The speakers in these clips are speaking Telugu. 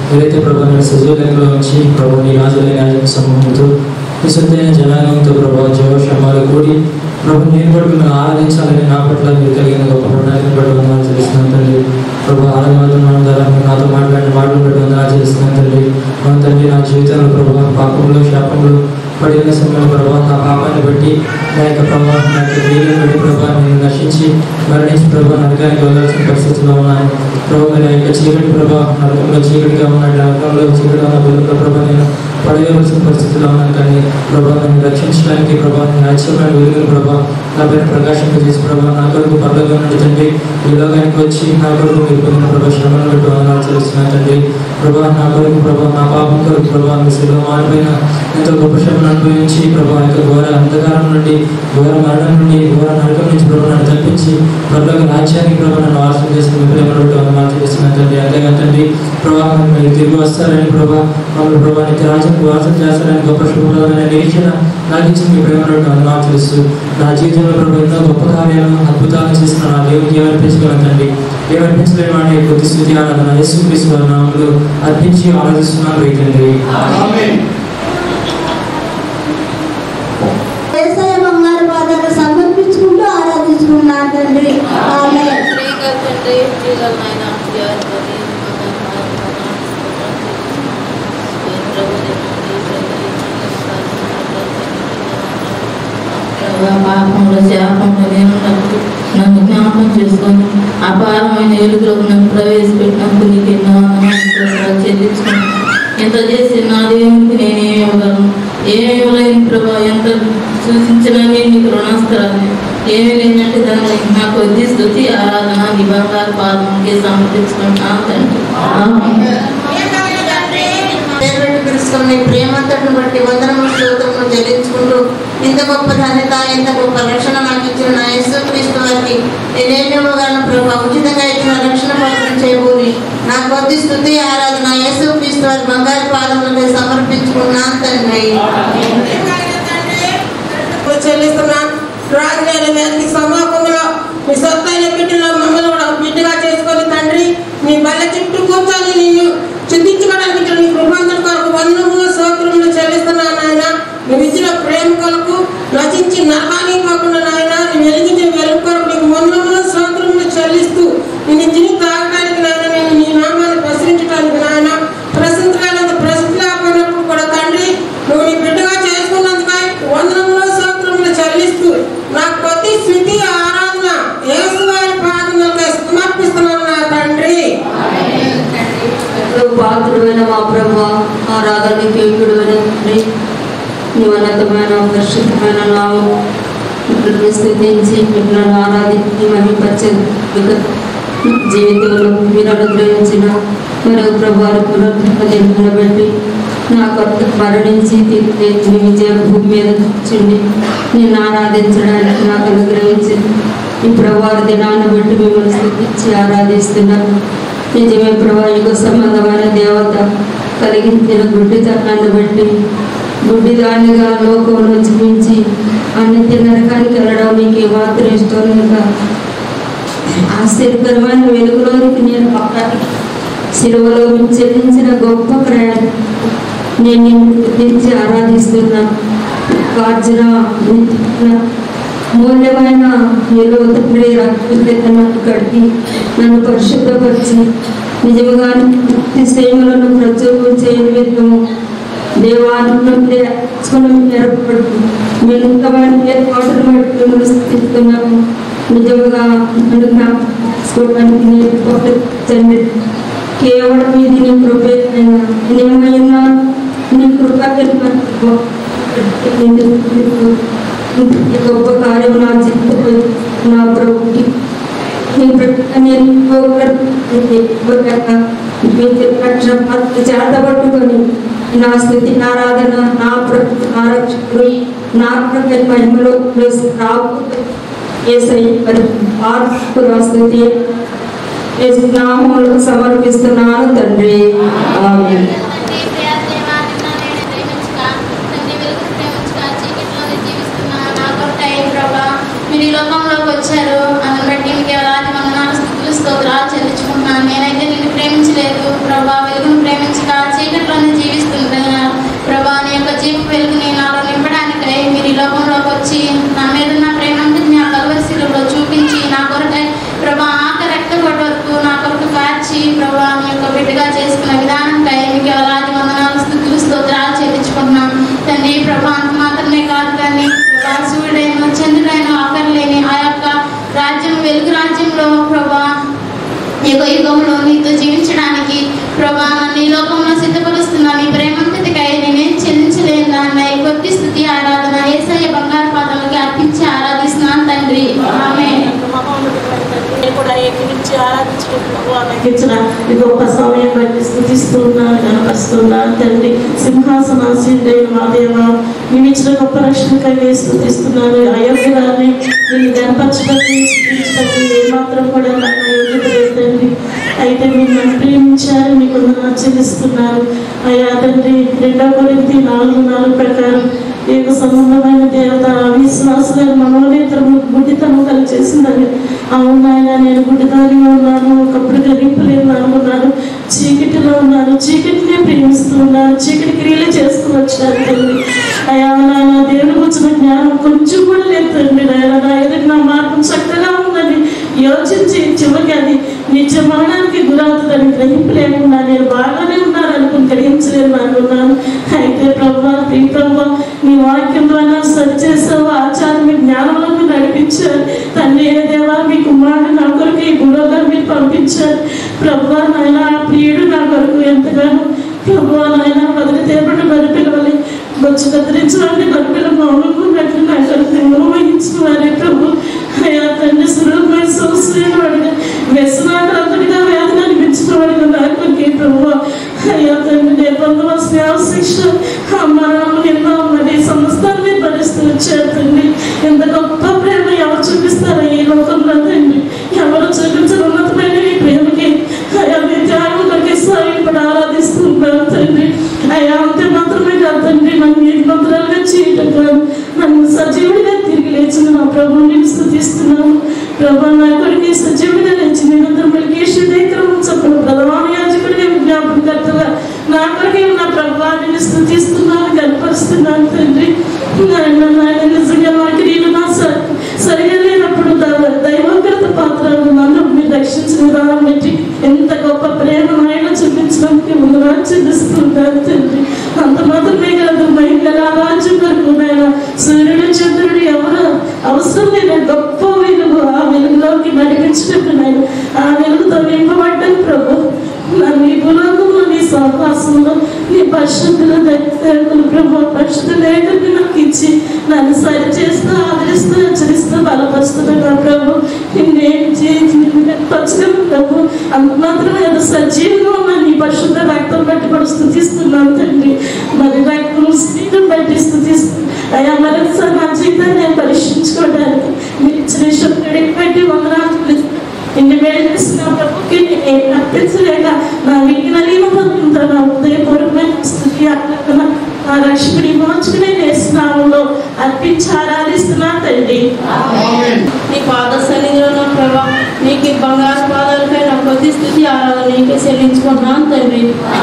మీరైతే ప్రభా నేను సజీవంలో ఉంచి ప్రభు నీ రాజులైన యాజక సమూహంతో విశుద్ధైన జనాంగంతో ప్రభావ జీవక్షమాలు కూడి ప్రభు నేను కూడా మిమ్మల్ని ఆరాధించాలని నా పట్ల మీరు కలిగిన గొప్ప ప్రణాళిక బట్టి వందనాలు తెలుస్తున్నాను తండ్రి ప్రభు ఆరాధన ద్వారా మీరు నాతో మాట్లాడిన మాటలు బట్టి వందనాలు తెలుస్తున్నాను తండ్రి మన తండ్రి నా జీవితంలో ప్రభు పాపంలో శాపంలో పడిన సమయంలో ప్రభావ నా పాపాన్ని బట్టి నా యొక్క ప్రభావం నా యొక్క క్రియలను బట్టి ప్రభావ నేను నశించి మరణించి ప్రభావ నరకానికి వెళ్ళాల్సిన పరిస్థితిలో ఉన్నాను ప్రభావ నా యొక్క చీకటి ప్రభావ నరకంలో చీకటిగా ఉన్నాడు నరకంలో చీకటిగా ఉన్న బలంలో ప్రభావ నేను పడవేయవలసిన పరిస్థితిలో ఉన్నాను కానీ ప్రభావ నన్ను రక్షించడానికి ప్రభావ నేను ఆశ్చర్యమైన వెలుగును ప్రభావ నా పేరు ప్రకాశింపజేసి ప్రభావ నా కొరకు పర్లోగా నుండి తండ్రి ఈ లోకానికి వచ్చి నా కొరకు మీరు పొందిన ప్రభావ శ్రమను బట్టి వందనాలు తెలుస్తున్నాను తండ్రి ప్రభావ నా కొరకు ప్రభావ నా పాపం కొరకు ప్రభావ మీ శిలో మారిపోయిన ఎంతో గొప్ప శ్రమను అనుభవించి ప్రభావ యొక్క ఘోర అంధకారం నుండి ఘోర మరణం నుండి ఘోర నరకం నుంచి ప్రభావ నన్ను తప్పించి ప్రభావ రాజ్యానికి ప్రభావ నన్ను వారసులు చేసిన మీ ప్రేమను బట్టి వందనాలు తెలుస్తున్నాను తండ్రి అంతేగా తండ్రి ప్రభావ మీరు తిరిగి వస్తారని ప్రభావ మమ్మల్ని ప్రభావ నిత్య రాజ్యానికి వారసులు చేస్తారని గొప్ప శుభ్రమైన నిరీక్షణ నాకు ఇచ్చిన మీ ప్రేమను బట్టి వందనాలు తెలుసు నా జీవితంలో ప్రభావ ఎన్నో గొప్ప కార్యాలను అద్భుతాలను చేసిన నా దేవునికి ఏమర్పించగలను తండ్రి ఏమర్పించలేని వాడి కొద్ది స్థుతి ఆరాధన యేసు క్రీస్తు నామములు అర్పించి ఆరాధిస్తున్నాను రీ తండ్రి ఏసయ్య బంగారు పాదాలు సమర్పించుకుంటూ ఆరాధించుకున్నాను తండ్రి ఆమె ప్రియగా తండ్రి ప్రియగా నాయన ప్రియాధిపతి పాపంలో శాపంలో నేను నన్ను జ్ఞాపకం చేసుకొని అపారమైన ఎలుగులోకి నన్ను ప్రవేశపెట్టినందుకు నీకు ఎన్నో వందనాలు చెల్లించుకుని ఎంత చేసి నా దేవునికి నేనే ఇవ్వగలను ఏమి ఇవ్వలేని ప్రభా ఎంత సూచించినా నేను నీకు రుణాస్త్రాన్ని ఏమి లేనంటే దాన్ని నా కొద్ది స్థుతి ఆరాధన నీ బంగారు పాదంకి సమర్పించుకుంటున్నాను తండ్రి ఆమేన్. పేరు పెట్టి పిలుచుకుని నీ ప్రేమంతటిని బట్టి వందనములు స్తోత్రములు చెల్లించుకుంటూ ఇంత గొప్ప ధన్యత ఇంత గొప్ప రక్షణ నాకు ఇచ్చిన నా యేసు క్రీస్తు వారికి నేనేమి ఇవ్వగలను ప్రభా ఉచితంగా ఇచ్చిన రక్షణ పత్రం చేయబోని నా కొద్ది స్థుతి ఆరాధన యేసు క్రీస్తు వారి బంగారు పాదములపై సమర్పించుకున్నాను తండ్రి చెల్లిస్తున్నాను రాజులైన గారికి సమాపంలో మీ సొత్తైన బిడ్డలో మమ్మల్ని కూడా బిడ్డగా చేసుకొని తండ్రి మీ బల్ల చుట్టూ కూర్చొని నిన్ను చింతించుకోవడానికి నీ కృపాంతరం కొరకు వందనములు సోదరములు చెల్లిస్తున్నాను నాయన నువ్వు ఇచ్చిన ప్రేమ కొరకు నచించి నరకానికి పోకుండా నాయన నువ్వు వెలిగించిన వెలుగు కొరకు నీకు వందనములు సోదరములు చెల్లిస్తూ నేను తిని తాగడానికి నాయన నేను నీ నామాన్ని ప్రశ్నించడానికి నాయన ప్రశ్నించగలంత ప్రశ్న లేకపోయినప్పుడు కూడా తండ్రి నువ్వు నీ బిడ్డగా చేసుకున్నందుకై వందనములు సూత్రములు చెల్లిస్తూ నా కొద్ది స్థితి ఆరాధన యేసువారి పాదములకై సమర్పిస్తున్నాను నా తండ్రి ఎంతో పాత్రుడైన మా ప్రభు ఆరాధన కేకుడువైన తండ్రి నీ ఉన్నతమైన పరిశుద్ధమైన నామం మిమ్మల్ని స్థుతించి మిమ్మల్ని ఆరాధించి మహిపరిచే జీవితంలో మీరు అనుగ్రహించిన మరో ప్రభావం పునరుద్ధరణ బట్టి నా కొత్త మరణించి తిరిగి మీ విజయ భూమి మీద కూర్చుండి నేను ఆరాధించడానికి నాకు అనుగ్రహించింది ఈ ప్రభావ దినాన్ని బట్టి మిమ్మల్ని స్థుతించి ఆరాధిస్తున్నాను నిజమే ప్రభా యుగ సంబంధమైన దేవత కలిగించిన గుడ్డితనాన్ని బట్టి గుడ్డిదానిగా లోకంలో జీవించి అన్నిటి నరకానికి వెళ్ళడం నీకు మాత్రం ఇష్టం లేక ఆశ్చర్యకరమైన వెలుగులోనికి నేను పక్కకి సిలువలో చెల్లించిన గొప్ప ప్రయాణం నేను నిన్ను గుర్తించి ఆరాధిస్తున్నాను కార్జన మూల్యమైన నిలువ తండ్రి రక్తను కడిగి నన్ను పరిశుద్ధపరిచి నిజముగా భక్తి సేవలను ప్రచురించే నిమిత్తము దేవాన్ని ఏర్పడు మిగతమైన ఏర్పాటును బట్టి మిమ్మల్ని స్థిస్తున్నాము నిజముగా నన్ను జ్ఞాపకం చేసుకోవడానికి నేను గొప్ప కేవలం ఇది నీ కృపే నేనేమైనా నీ కృప గొప్ప కార్యం నా జీవితంపై నా ప్రభుకి నీ బిడ్డ నేను చేతబట్టుకొని నా స్థితి ఆరాధన నా ప్రభు ఆరక్షకుడు నా ప్రభు మహిమలో రాకపోతే ఏసై మరి ఆత్మకు నా స్థితి యేసు నామములో సమర్పిస్తున్నాను తండ్రి ఆమేన్ తండ్రి ప్రియదేవా, నిన్న నేడు ప్రేమించుక, తండ్రి వెలుగును ప్రేమించుక, చీకటిలోనే జీవిస్తున్న నా కొరకై ప్రభా, మీరు ఈ లోకంలోకి వచ్చారు అని బట్టి మీకు వేలాది వందనాలు స్థుతులు స్తోత్రాలు చెల్లించుకుంటున్నాను నేనైతే నిన్ను ప్రేమించలేదు ప్రభా వెలుగును ప్రేమించక వేరుగా చేసుకున్న విధానంకై మీకు వేలాది వందనాలు స్థుతులు స్తోత్రాలు చెల్లించుకుంటున్నాం తండ్రి ప్రభా అంత మాత్రమే కాదు తండ్రి ప్రభా సూర్యుడైన చంద్రుడైన అక్కర్లేని ఆ యొక్క రాజ్యం వెలుగు రాజ్యంలో ప్రభా యుగ యుగంలో నీతో జీవించడానికి ప్రభా నన్ను ఈ లోకంలో సిద్ధపరుస్తున్నా నీ ప్రేమంతటికై నేనేం చెల్లించలేను దాన్ని కొద్ది స్థుతి ఆరాధన ఏసయ్య బంగారు పాదాలకి అర్పించి ఆరాధిస్తున్నాను తండ్రి ఆమె నేను కూడా ఏకమించి ఆరాధించడం ప్రభు ఆమె ఇచ్చిన ఈ గొప్ప సమయం బట్టి స్థుతిస్తున్నాను కనపరుస్తున్నాను తండ్రి సింహాసనాసీనుడైన మా దేవ మేము ఇచ్చిన గొప్ప రక్షణకై నేను స్థుతిస్తున్నాను అయోగ్యురాన్ని నేను కనపరచడానికి స్థుతించడానికి ఏమాత్రం కూడా నాకు యోగ్యత లేదు తండ్రి అయితే మీరు నన్ను ప్రేమించారు మీకు వందనాలు చెల్లిస్తున్నారు అయ్యా తండ్రి రెండో కొరింతి నాలుగు నాలుగు ప్రకారం ఏక సంబంధమైన దేవత అవిశ్వాసులను మనోనేతరము గుడ్డితనం కలిగి చేసిందని అవును ఆయన నేను గుడ్డిదారిగా ఉన్నాను ఒకప్పుడు గ్రహింపలేని ఉన్నాను చీకటిలో ఉన్నాను చీకటినే ప్రేమిస్తూ ఉన్నాను చీకటి క్రియలు చేస్తూ వచ్చాను తండ్రి అయ్యా నాయన దేవుని వచ్చిన జ్ఞానం కొంచెం కూడా లేదు తండ్రి నాయన నా ఎదురు నా మార్గం చక్కగా ఉందని యోచించి చివరికి అది నిత్య మరణానికి గురవుతుందని గ్రహింపలేకుండా నేను బాగానే ఉన్నాను అనుకుని గ్రహించలేను అనుకున్నాను అయితే ప్రభా ప్రియ ప్రభా నీ వాక్యం ద్వారా సరి చేసావు ఆచార్య జ్ఞానంలోకి నడిపించారు తండ్రి ఏ దేవా మీ కుమారుడు నా కొరకు ఈ గురువుగా మీరు పంపించారు ప్రభా నాయన ఆ ప్రియుడు నా కొరకు ఎంతగానో ప్రభా నాయన వదిలి తేపటి బరిపిలవలి వచ్చి కత్తిరించడానికి బరిపిల మౌనుకున్నట్లు నా కొరకు నిర్వహించిన వారే ప్రభు అయ్యా తండ్రి సులభమైన సంవత్సరం వాడిగా వ్యసనాటంతటిగా వేదన అనిపించిన వాడిగా నా కొరకే ప్రభు అయ్యా తండ్రి నేపథ్యంలో స్నేహ శిక్ష మరణం ఎన్నో మరి సమస్తాన్ని భరిస్తూ వచ్చారు తండ్రి ఎంత గొప్ప ప్రేమ ఎవరు చూపిస్తారో ఈ లోకంలో తండ్రి ఎవరు చూపించరు ఉన్నతమైన ఈ ప్రేమకి అయ్యా మీ త్యాగం కొరకే సాగిపడి ఆరాధిస్తున్నాను తండ్రి అయ్యా అంతే మాత్రమే కాదు తండ్రి నన్ను ఈ మంత్రాలుగా చేయటం కాదు నన్ను సజీవుడిగా తిరిగి లేచిన నా ప్రభువు నేను స్థుతిస్తున్నాను ప్రభా నా కొడుకు సజీవుడిగా లేచి నిరంతరం మలికేశ్వరుడే క్రమం చెప్పను ప్రధాన యాజకుడిగా జ్ఞాపకర్తగా నా కొరకే నా ప్రభావాన్ని స్థుతిస్తున్నాను కనపరుస్తున్నాను తండ్రి నాయన నాయన నిజంగా నా క్రియలు నా స- సరిగా లేనప్పుడు ద- దైవగ్రత పాత్రలు నన్ను మీరు రక్షించిన విధానం బట్టి ఎంత గొప్ప ప్రేమ నాయన చూపించడానికి ముందు చెల్లిస్తున్నాను తండ్రి అంత మాత్రమే కాదు మహిళల రాజ్యం వరకు నాయన సూర్యుడు చంద్రుడు ఎవరు అవసరం లేని గొప్ప వెలుగు ఆ వెలుగులోకి నడిపించినట్టు నాయన ఆ వెలుగుతో నింపబడ్డాను ప్రభు నన్ను ఈ భూలోకంలో నీ సహవాసంలో నీ పరిశుద్ధుల దగ్గర ప్రభు పరిశుద్ధ లేఖని నాకు ఇచ్చి నన్ను సరి చేస్తూ ఆదరిస్తూ హెచ్చరిస్తూ బలపరుస్తున్నా ప్రభు నేను పరచగలను ప్రభు అంత మాత్రమే అది సజీవంగా ఉన్న నీ పరిశుద్ధ రక్తం బట్టి కూడా స్థుతిస్తున్నాను తండ్రి మరి రక్తం స్త్రీని బట్టి స్థుతిస్తూ అయ్యా మరొకసారి నా జీవితాన్ని నేను పరీక్షించుకోవడానికి మీరు ఇచ్చిన శక్తికి పెట్టి వందనాలు చెల్లిస్తున్నాను. ఇన్ని వేలు చేసిన ప్రభుకి నేను అర్పించలేక నా విఘ్నలీన పొందుతా నా హృదయపూర్వమైన స్థుతి ఆరాధన నా రక్షకుడి మోచుకునే నేస్తున్నాములో అర్పించి ఆరాధిస్తున్నా తండ్రి నీ పాద సన్నిధిలో ప్రభా నీకు ఈ బంగారు పాదాలపై నా కొద్ది స్థితి ఆరాధన నీకే చెల్లించుకున్నాను తండ్రి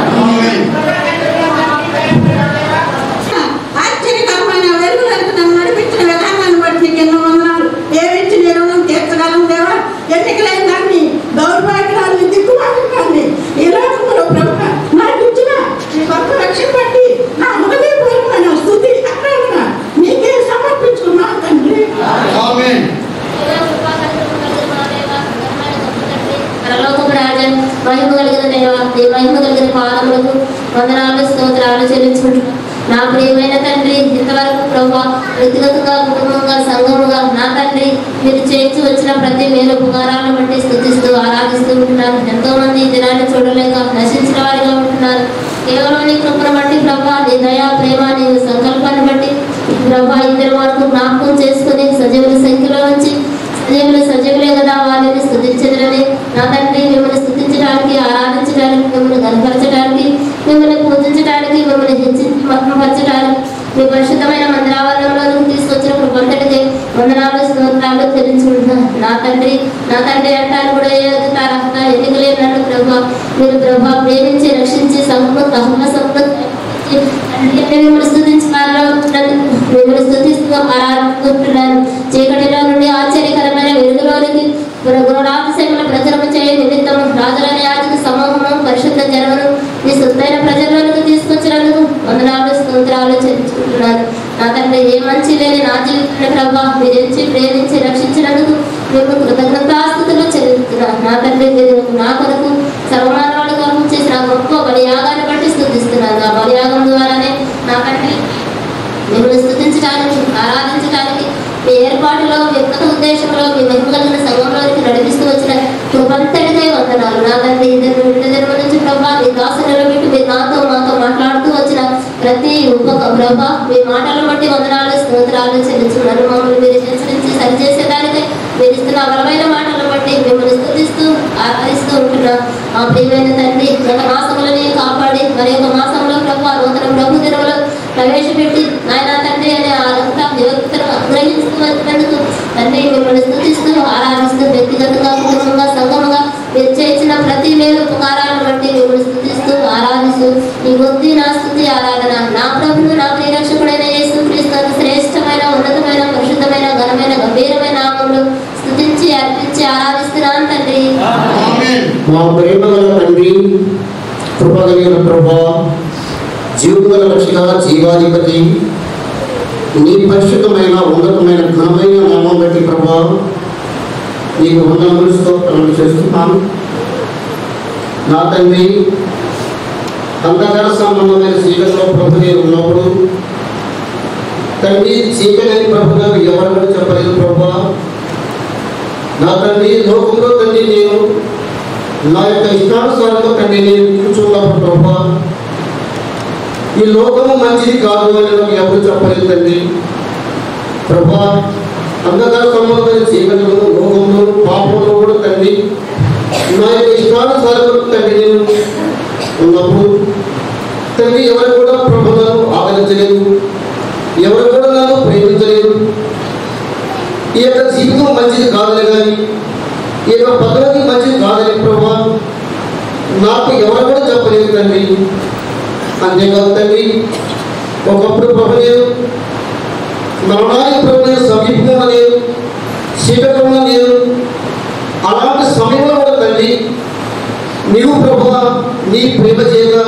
ఆశ్చర్యకరమైన వెలుగులకు నన్ను నడిపించిన విధానాన్ని బట్టి నీకు ఎన్నో వందనాలు ఏమిచ్చి నేను రుణం తీర్చగలను దేవా ఎన్నికలైన దాన్ని దౌర్భాగ్యాన్ని దిక్కుమాటాన్ని ఈ లోకంలో ప్రభు నాకు ఇచ్చిన నీ గొప్ప రక్షణ బట్టి నా హృదయపూర్వమైన స్థుతి అక్కడ నీకే సమర్పించుకున్నాను తండ్రి పరలోకపు రాజన్ మహిమ కలిగిన దేవ నీ మహిమ కలిగిన పాదములకు వందనాలు స్తోత్రాలు చెల్లించుకుంటున్నాను నా ప్రియమైన తండ్రి ఇంతవరకు ప్రభా వ్యక్తిగతంగా కుటుంబంగా సంఘముగా నా తండ్రి మీరు చేయించి వచ్చిన ప్రతి మేలు ఉపకారాలను బట్టి స్థుతిస్తూ ఆరాధిస్తూ ఉంటున్నారు ఎంతో మంది ఈ దినాన్ని చూడలేక నశించిన వారిగా ఉంటున్నారు కేవలం నీ కృపను బట్టి ప్రభా నీ దయా ప్రేమ నీ సంకల్పాన్ని బట్టి ప్రభా ఇద్దరు వరకు జ్ఞాపకం చేసుకుని సజీవుల సంఖ్యలో ఉంచి సజీవులు సజీవులే కదా వారిని స్థుతించదని నా తండ్రి మిమ్మల్ని స్థుతించడానికి ఆరాధించడానికి మిమ్మల్ని కనపరచడానికి మిమ్మల్ని పూజించడానికి మిమ్మల్ని హెచ్చించి మహిమపరచడానికి మీ పరిశుద్ధమైన మందిరావరణంలో తీసుకొచ్చిన కృపంతటికి వందనాలు స్తోత్రాలు తెలుసుకుంటున్నాను నా తండ్రి నా తండ్రి అంటారు కూడా తారహత ఎన్నికలేనట్టు ప్రభా మీరు ప్రభా ప్రేమించి రక్షించి సంపద తహమ సంపద మిమ్మల్ని స్థుతించున్నాను మిమ్మల్ని స్థుతిస్తూ ఆరాధిస్తున్నాను చీకటిలో నుండి ఆశ్చర్యకరమైన వెలుగులోనికి గుణాభిషేకముల ప్రచారం చేయ నిమిత్తం రాజులని యాజక సమూహము పరిశుద్ధ జనం మమ్మను నీ సొత్తైన ప్రజల్లోనికి తీసుకొచ్చినందుకు వందనాలు స్తోత్రాలు చెల్లించుకుంటున్నాను నా తండ్రి ఏ మంచి లేని నా జీవితాన్ని ప్రభా మీరు ఎంచి ప్రేమించి రక్షించినందుకు మేము కృతజ్ఞతాస్థుతులు చెల్లిస్తున్నాను నా తండ్రి మీరు నా కొరకు సర్వమానవాడి కొరకు చేసిన గొప్ప బలియాగాన్ని బట్టి స్థుతిస్తున్నాను ఆ బలియాగం ద్వారానే నా తండ్రి మిమ్మల్ని స్థుతించడానికి ఆరాధించడానికి మీ ఏర్పాటులో మీ ఉన్నత ఉద్దేశంలో మీ మహిమ కలిగిన సంఘంలోకి నడిపిస్తూ వచ్చిన కృపంతటికై వందనాలు నా తండ్రి ఇద్దరు వింట జన్మ నుంచి ప్రభా మీ దాసు నిలబెట్టి మీరు నాతో మాతో మాట్లాడుతూ వచ్చిన ప్రతి ఉప ప్రభా మీ మాటలను బట్టి వందనాలు స్తోత్రాలు చెల్లించుకున్నారు మమ్మల్ని మీరు హెచ్చరించి సరిచేసేదానికై మీరు ఇస్తున్న బలమైన మాటలను బట్టి మిమ్మల్ని స్థుతిస్తూ ఆరాధిస్తూ ఉంటున్నాం మా ప్రియమైన తండ్రి గత మాసములని కాపాడి మరి యొక్క మాసంలో ప్రభు నూతన ప్రభు దినములో ప్రవేశపెట్టి నాయన తండ్రి అనే ఆ రక్త యువతను అనుగ్రహిస్తూ వచ్చినందుకు తండ్రి మిమ్మల్ని స్థుతిస్తూ ఆరాధిస్తూ వ్యక్తిగతంగా కుటుంబంగా సంఘముగా మీరు చేసిన ప్రతి మేలు ఉపకారాలను బట్టి మిమ్మల్ని స్థుతిస్తూ ఆరాధిస్తూ ఈ బుద్ధి నా స్థుతి ఆరాధన నా ప్రభువు నా ప్రియరక్షకుడైన యేసు క్రీస్తు శ్రేష్టమైన ఉన్నతమైన పరిశుద్ధమైన ఘనమైన గంభీరమైన నామంలో స్థుతించి అర్పించి ఆరాధిస్తున్నాను తండ్రి మా ప్రేమ గల తండ్రి కృపగలిగిన ప్రభా జీవగల రక్షణ జీవాధిపతి నీ పరిశుద్ధమైన ఉన్నతమైన ఘనమైన నామం బట్టి ప్రభా నీకు వందనములు స్తోత్రములు చేస్తున్నాను నా తండ్రి అంధకార సంబంధమైన చీకటిలో ప్రభు నేను ఉన్నప్పుడు తండ్రి చీకటి ప్రభు గారు ఎవరు చెప్పలేదు ప్రభా నా తండ్రి లోకంలో తండ్రి నేను నా యొక్క ఇష్టానుసారంగా తండ్రి నేను కూర్చున్నప్పుడు ప్రభా ఈ లోకము మంచిది కాదు అని నాకు ఎవరు చెప్పలేదు తండ్రి ప్రభా అంధకార సంబంధమైన చీకటిలో లోకంలో పాపంలో కూడా తండ్రి నా యొక్క ఇష్టానుసారంగా తండ్రి నేను ఉన్నప్పుడు తండ్రి ఎవరు కూడా ప్రభు నన్ను ఆదరించలేదు ఎవరు కూడా నన్ను ప్రేమించలేదు ఈ యొక్క జీవితం మంచిది కాదని కానీ ఈ యొక్క పద్ధతి మంచిది కాదని ప్రభా నాకు ఎవరు కూడా చెప్పలేదు తండ్రి అంతేకాదు తండ్రి ఒకప్పుడు ప్రభు నేను మరణానికి ప్రభు నేను సమీపంలో లేదు చీకటంలో లేదు అలాంటి సమయంలో కూడా తండ్రి నీవు ప్రభు నీ ప్రేమ చేత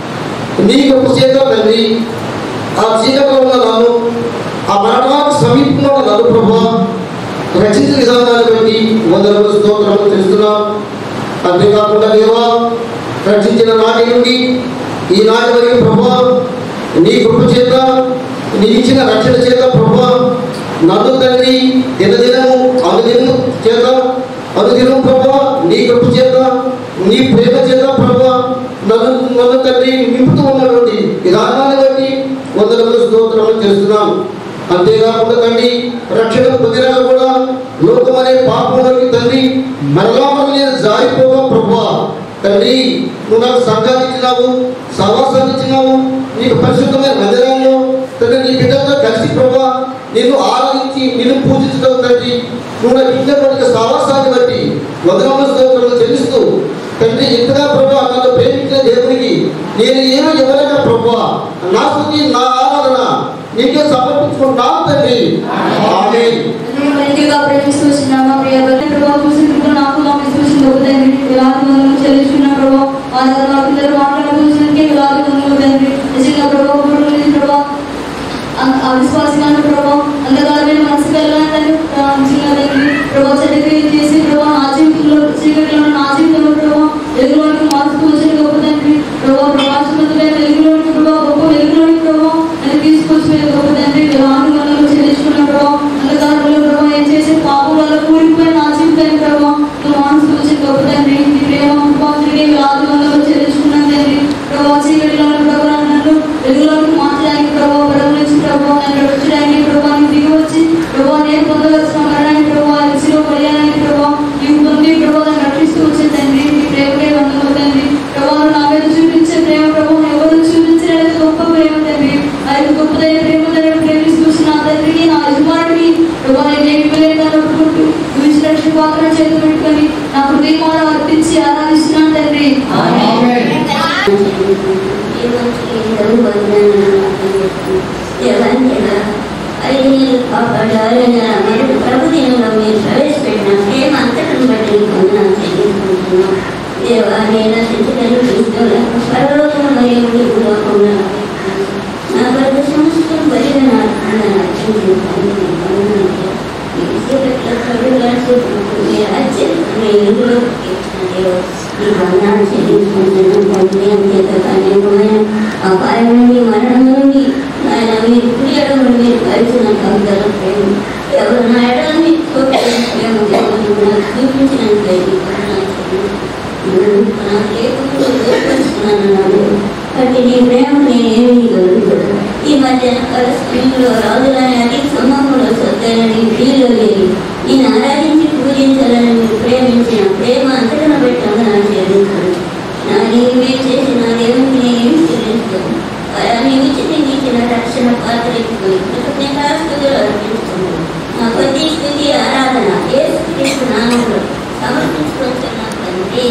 నీ గొప్ప చేత తండ్రి ఆ చీకట్లో ఉన్న నన్ను ఆ మరణానికి సమీపంలో ఉన్న నన్ను ప్రభు రచించిన విధానాన్ని బట్టి వందల స్తోత్రాలు తెలుస్తున్నాం అంతేకాకుండా దేవా రక్షించిన నాటి నుండి ఈనాటి వరకు ప్రభా నీ కృప చేత నీ ఇచ్చిన రక్షణ చేత ప్రభా నన్ను తండ్రి దినదినము అనుదినము చేత అనుదినం ప్రభా నీ కృప చేత నీ ప్రేమ చేత ప్రభా నన్ను నన్ను తండ్రి నింపుతూ ఉన్నటువంటి విధానాన్ని బట్టి వందల స్తోత్రాలు చేస్తున్నాం అంతేకాకుండా తండ్రి రక్షణ పొందినా కూడా లోకం అనే పాపంలోకి తండ్రి మరలా మరలా నేను జారిపోగా ప్రభా తండ్రి నువ్వు నాకు సంఘాన్ని ఇచ్చినావు సహవాసాన్ని ఇచ్చినావు నీకు పరిశుద్ధమైన మందిరంలో తండ్రి నీ బిడ్డలతో కలిసి ప్రభా నిన్ను ఆరాధించి నిన్ను పూజించడం తండ్రి నువ్వు నాకు ఇచ్చినటువంటి సహవాసాన్ని బట్టి వందనముల స్తోత్రాలు చెల్లిస్తూ తండ్రి ఇంతగా ప్రభా నన్ను ప్రేమించిన దేవునికి నేను ఏమో ఎవరైనా ప్రభా నా స్థుతి నా ఆరాధన నీకే సమర్పించుకుంటాను తండ్రి ఆమేన్ మంచిగా ప్రేమిస్తూ వచ్చినామా ప్రియ భర్త ప్రభావ చూసిన నాకు మా విశ్వసించి తండ్రి వేలాది మందులు చెల్లించుకున్న ప్రభావ ఆ తర్వాత పిల్లలు మాట్లాడడం చూసినకే వేలాది మందులు తండ్రి నిజంగా ప్రభావ ప్రభావ అవిశ్వాసమైన ప్రభావ అంధకారమైన మనసు వెళ్ళాలని నిజంగా తండ్రి ప్రభావ చదివి చేసి ప్రభావ నా జీవితంలో చీకటిలో నా జీవితంలో ప్రభావ వెలుగులోనికి మార్పు వచ్చిన గొప్ప తండ్రి ప్రభావ ప్రకాశవంతులైన వెలుగులోనికి ప్రభావ గొప్ప వెలుగులోనికి ప్రభావ నన్ను తీసుకొచ్చిన గొప్ప తండ్రి వేలాది మందులు చెల్లించుకున్న ప్రభావ అంధకారంలో ప్రభావ ఏం చేసే పాపం వల్ల కూలిపోయిన నా జీవితాన్ని ప్రభావ నువ్వు మనసు వచ్చిన గొప్ప తండ్రి నీ ప్రేమ కృపాతుడికి వేలాది మందులు చెల్లించుకున్నాను తండ్రి ప్రభావ చీకటిలో ఉన్న ప్రభావ నన్ను వెలుగులోకి మార్చడానికి ప్రభావ పడవ నుంచి ప్రభావ నన్ను రక్షడానికి ప్రభావ నీ దిగి వచ్చి ప్రభావ నేను పొందవలసిన మరణానికి ప్రభావ రుచిలో పడేయడానికి ప్రభావ నీవు పొంది ప్రభావ నన్ను రక్షిస్తూ వచ్చే తండ్రి నీ ప్రేమకే వందలు తండ్రి ప్రభావ నా మీద చూపించే ప్రేమ ప్రభావ ఎవరు చూపించలేదు గొప్ప ప్రేమ తండ్రి ఆ యొక్క గొప్పదైన ప్రేమ తండ్రి ప్రేమిస్తూ నా తండ్రికి నా యజమానికి ప్రభావ నేను ఇవ్వలేదా ఒప్పుకుంటూ నువ్వు ఇచ్చిన రక్షణ పాత్ర చేతి పెట్టుకొని నా హృదయమాన అర్పించి ఆరాధిస్తున్నాను తండ్రి ప్రభుత్వంలో మీరు ప్రవేశపెట్టిన ప్రేమ అంతటిని బట్టి వందనాలు చెల్లించుకుంటున్నాం దేవా నేను రక్షించగలను క్రీస్తువులకు పరలోకములో ఏమిటి లోకంలో నా కొరకు సమస్తం బలిగా నా ఆత్మను రక్షించు. ఈ విషయపట్ల సర్వరాశి మీ రాజ్యం మీ ఇల్లులో పెట్టిన దేవా, ఈ బంధాన్ని చెల్లించుకుంటున్నాను తండ్రి అంతేత కన్యకమైన అపాయం నుండి మరణం నుండి నాయన మీరు కుడి ఎడమని మీరు కలిసిన కవితల ప్రేమ ఎవరు నా ఎడల మీకు చూపిన ప్రేమ దేవుడు నాకు చూపించినందుకై మీకు వందనాలు చెల్లిస్తున్నాను. నాకు లేకుండా ఏర్పరుస్తున్నాను నా దేవా. కాబట్టి నీ ప్రేమ నేను ఏమీ గౌరవపడను. ఈ మధ్య కాల సమయంలో రాజులని అధిక సమూహంలో సొత్తైనని వీళ్ళు లేని నేను ఆరాధించి పూజించాలని మీరు ప్రేమించిన ప్రేమ అంతటా పెట్టాలని నాకు చెల్లించాను నా నీవే చేసి నా దేవునికి నేనేమి చెల్లించుకోను అలా నీవు చెల్లించిన రక్షణ పాత్రకి కృతజ్ఞతాస్తుతులు అర్పించుకున్నాను నా కొద్ది స్థుతి ఆరాధన ఏ స్థితి నామంలో సమర్పించుకుంటున్నాను తండ్రి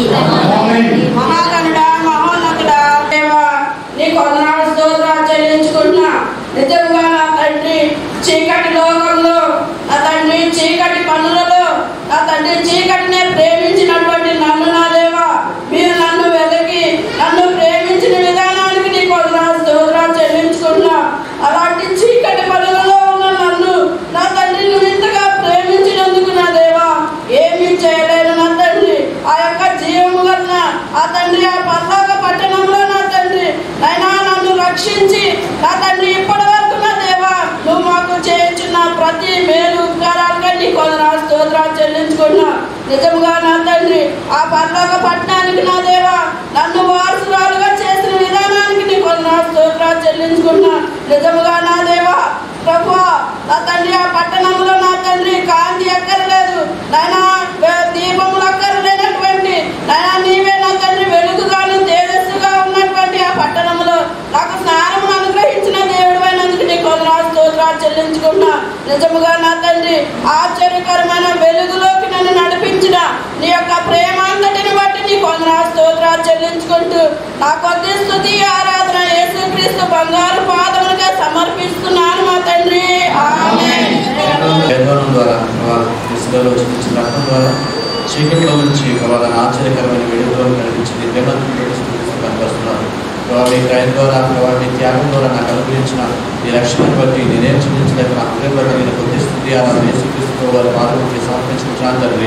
మహాగణుడా మహోన్నతుడా దేవా నీకు వందనాలు స్తోత్రాలు చెల్లించుకుంటున్నా నిజంగా నా తండ్రి చీకటి లోకంలో నా తండ్రి చీకటి పనులలో నా తండ్రి చీకటినే ప్రేమించినటువంటి నన్ను నా దేవా మీరు నన్ను వెతికి నన్ను ప్రేమించిన విధానానికి నీకు వందనాలు స్తోత్రాలు చెల్లించుకుంటున్నా అలాంటి చీకటి పనులలో ఉన్న నన్ను నా తండ్రి నువ్వు ఇంతగా ప్రేమించినందుకు నా దేవా ఏమీ చేయలేను నా తండ్రి ఆ యొక్క జీవము వలన ఆ తండ్రి ఆ పర్లోక పట్టణంలో నా తండ్రి నైనా నన్ను రక్షించి నా తండ్రి ఇప్పటి వరకు నా దేవా నువ్వు మాకు చేయించిన ప్రతి మేలు ఉపకారాలుగా నీ కొందరు స్తోత్రాలు చెల్లించుకున్నా నిజంగా నా తండ్రి ఆ పర్లోక పట్టణానికి నా దేవా నన్ను వారసురాలుగా చేసిన విధానానికి నీ కొందరు స్తోత్రాలు చెల్లించుకున్నా నిజంగా నా దేవా ప్రభువా నా తండ్రి ఆ పట్టణంలో నా తండ్రి కాంతి ఎక్కర్లేదు నాయనా వే- దీపములు అక్కర్లేనటువంటి నాయనా నీవే నా తండ్రి వెలుగుగాను తేజస్సుగా ఉన్నటువంటి ఆ పట్టణంలో నాకు స్నానం అనుగ్రహించిన దేవుడు అయినందుకు నీకు వందనాలు స్తోత్రాలు చెల్లించుకున్నా నిజముగా నా తండ్రి ఆశ్చర్యకరమైన వెలుగులోకి నన్ను నడిపించిన నీ యొక్క ప్రేమ అంతటిని బట్టి నీకు వందనాలు స్తోత్రాలు చెల్లించుకుంటూ నా కొద్ది స్థుతి ఆరాధన యేసుక్రీస్తు బంగారు పాదములుగా సమర్పిస్తున్నాను మా తండ్రి ఆమేన్ వేదవరం ద్వారా ప్రభావ దిశలో చూపించిన రక్తం ద్వారా చీకటిలో నుంచి ప్రభావ ఆశ్చర్యకరమైన వెలుగులో కనిపించింది ప్రేమను కనపరుస్తున్నారు ప్రభావ మీ క్రయం ద్వారా ప్రభావ మీ త్యాగం ద్వారా నాకు అనుగ్రహించిన ఈ రక్షణను బట్టి నేనేం చూపించలేక నా హృదయపడిన కొద్ది స్థితి అలా యేసుక్రీస్తు వారి పాదముకి సమర్పించుకుంటున్నాను తండ్రి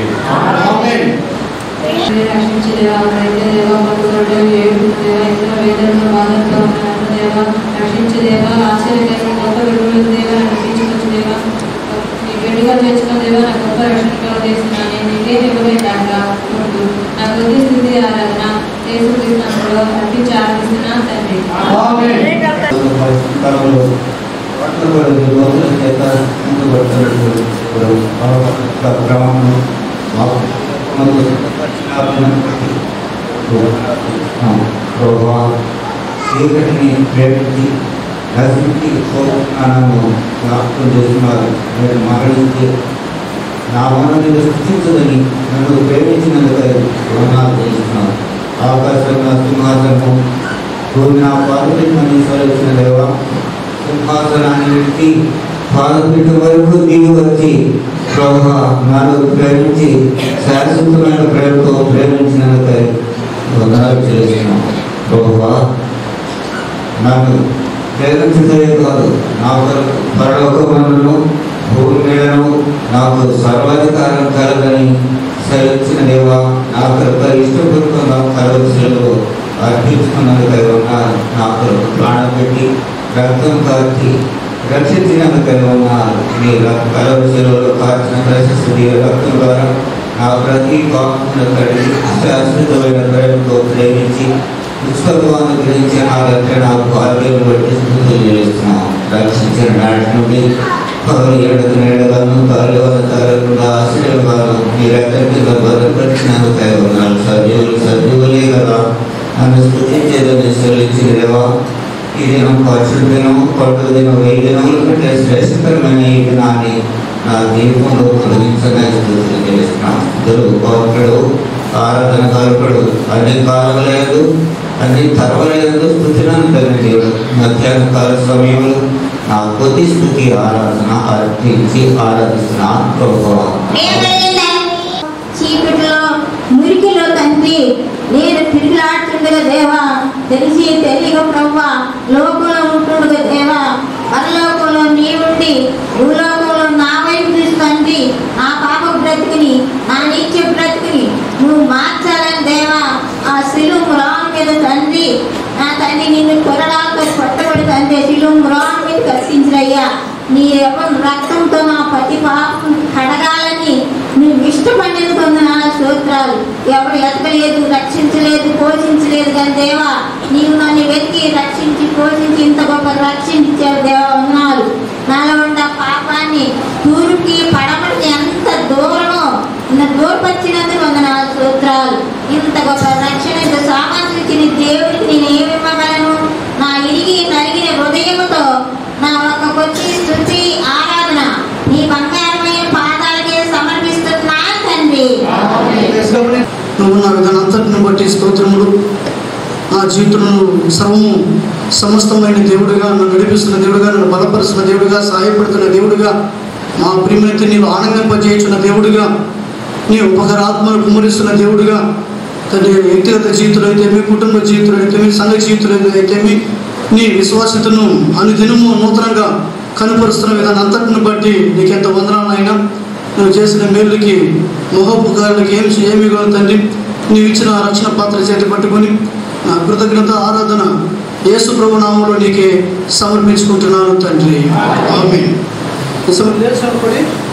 రక్షించి దేవా అయితే దేవా పట్టుకోవడం ఏడు దేవా ఇతర వేదనలు బాధలతో ఉన్న దేవా రక్షించి దేవా ఆశ్చర్యకరమైన గొప్ప విలువలు దేవా నడిపించుకోవచ్చు దేవా నీ బిడ్డగా చేసుకున్న దేవా నా గొప్ప రక్షణగా చేసిన నేను నీకే ఇవ్వలేదా ఉంటూ నా కొద్ది స్థితి ఆరాధన చేసుకుంటున్నప్పుడు అర్పించి ఆరాధిస్తున్నా తండ్రి కాలంలో పట్టబడి లోతుల చేత ముందుపడుతున్నట్టు ఇప్పుడు భావపత్ర క్రమంలో మాకు మనకు పరిచయాలైనటువంటి ప్రభావ చీకటిని ప్రేమించి నశించి కోరుకున్నాను జ్ఞాపకం చేస్తున్నారు మీరు మరణించి నా మనల్ని స్థితించదని నన్ను ప్రేమించినందుకై రుణాలు చేస్తున్నాను ఆకాశంగా సింహాసనము భూమి నా పాదపీఠమని స్వరించిన దేవా సింహాసనాన్ని విడిచి పాదపీఠ వరకు దిగి వచ్చి ప్రభు నన్ను ప్రేమించి శాశ్వతమైన ప్రేమతో ప్రేమించినందుకై వందనాలు చేస్తున్నాం ప్రభువా నన్ను ప్రేమించదే కాదు నా కొరకు పరలోకములను భూమి మీదను నాకు సర్వాధికారం కలదని సెలవిచ్చిన దేవా నా కొరకు ఇష్టపూర్వకంగా కలవలసిలో అర్పించుకున్నందుకై ఉన్నారు నా కొరకు ప్రాణం పెట్టి రక్తం కార్చి రక్షించినందుకై ఉన్నారు మీ కలవలసిలో కార్చిన ప్రశస్తి రక్తం ద్వారా నా ప్రతి పాపమును కడిగి శాశ్వతమైన ప్రేమతో ప్రేమించి విశ్వభావాన్ని గురించి నా రక్షణ భాగ్యం బట్టి స్థుతులు చేస్తున్నాం రక్షించిన నాటి నుండి ఏడుకు నేడగాను కార్యవాద కారణంగా ఆశ్రయగాను మీ రక్షణ భద్రపరిచినందుకై ఉన్నారు సజీవులు సజీవులే కదా నన్ను స్థుతించేదని చెల్లించిన దేవా ఈ దినం పరిశుద్ధ దినం పండుగ దినం వెయ్యి దినముల కంటే శ్రేష్టకరమైన ఈ దినాన్ని నా దీపంలో తొలగించగా స్థుతులు చేస్తున్నాం స్థుతులు కోర్కడు ఆరాధన కాల్పడు అన్ని కాలములేదు అన్ని తరవలేదు స్థుతిలను తగిన దేవుడు మధ్యాహ్న కాల సమయంలో నా కొద్ది స్థుతి ఆరాధన అర్పించి ఆరాధిస్తున్నాను ప్రభువా చీకటిలో మురికిలో తండ్రి విడిచిపెట్టి నేను తిరిగిలాడుతుండగా దేవా తెలిసి తెలియక ప్రవ్వా లోకంలో ఉంటుండగా దేవా పరలోకంలో నీవుండి భూలోకంలో నా వైపు చూస్తుంది ఆ పాప బ్రతుకుని నా నీచ బ్రతుకుని నువ్వు మార్చాలని దేవా ఆ శిలువు రాను మీద తండ్రి నా తండ్రి నిన్ను కొరడాలతో కొట్టబడి తండ్రి శిలువు రాను మీద కర్షించినయ్యా నీ యొక్క రక్తంతో నా ప్రతి పాపం కడగాలని నువ్వు ఇష్టపడినందుకు నా స్తోత్రాలు ఎవరు ఎతకలేదు రక్షించలేదు పోషించలేదు కానీ దేవా నీవు నన్ను వెతికి రక్షించి పోషించి ఇంత గొప్ప రక్షించావు దేవా ఉన్నారు నాలో ఉన్న పాపాన్ని తూర్పుకి పడమటికి ఎంత దూరమో ఇంత దూరపరిచినందుకు వందన స్తోత్రాలు ఇంత గొప్ప రక్షణ ఇంత సామాన్లు ఇచ్చిన దేవుడికి నేను ఏమి ఇవ్వగలను నా ఇరిగి నలిగిన హృదయముతో నా ఒక కొద్ది స్థుతి ఆరాధన నీ బంగారమైన పాదాలకే సమర్పిస్తున్నా తండ్రి నువ్వు నా విధానం అంతటిని బట్టి స్తోత్రములు నా జీవితంలో సర్వము సమస్తమైన దేవుడిగా నన్ను నడిపిస్తున్న దేవుడిగా నన్ను బలపరుస్తున్న దేవుడిగా సహాయపడుతున్న దేవుడిగా మా ప్రియమైతే నీవు ఆనందింపజేయుచున్న దేవుడిగా నీ ఉపకారాత్మను కుమరిస్తున్న దేవుడిగా తండ్రి వ్యక్తిగత జీవితంలో అయితే మీ కుటుంబ జీవితంలో అయితే మీ సంఘ జీవితంలో అయితే మీ నీ విశ్వాసతను అనుదినము నూతనంగా కనుపరుస్తున్న విధానం అంతటిని బట్టి నీకెంత వందనాలైనా నువ్వు చేసిన మేలుకి మొహపుకారులకి ఏం ఏమి తండ్రి నీవు ఇచ్చిన రక్షణ పాత్ర చేతి పట్టుకొని నా కృతజ్ఞత ఆరాధన యేసు ప్రభు నామంలో నీకే సమర్పించుకుంటున్నాను తండ్రి ఆమె ఈ సమయం లేచినప్పుడు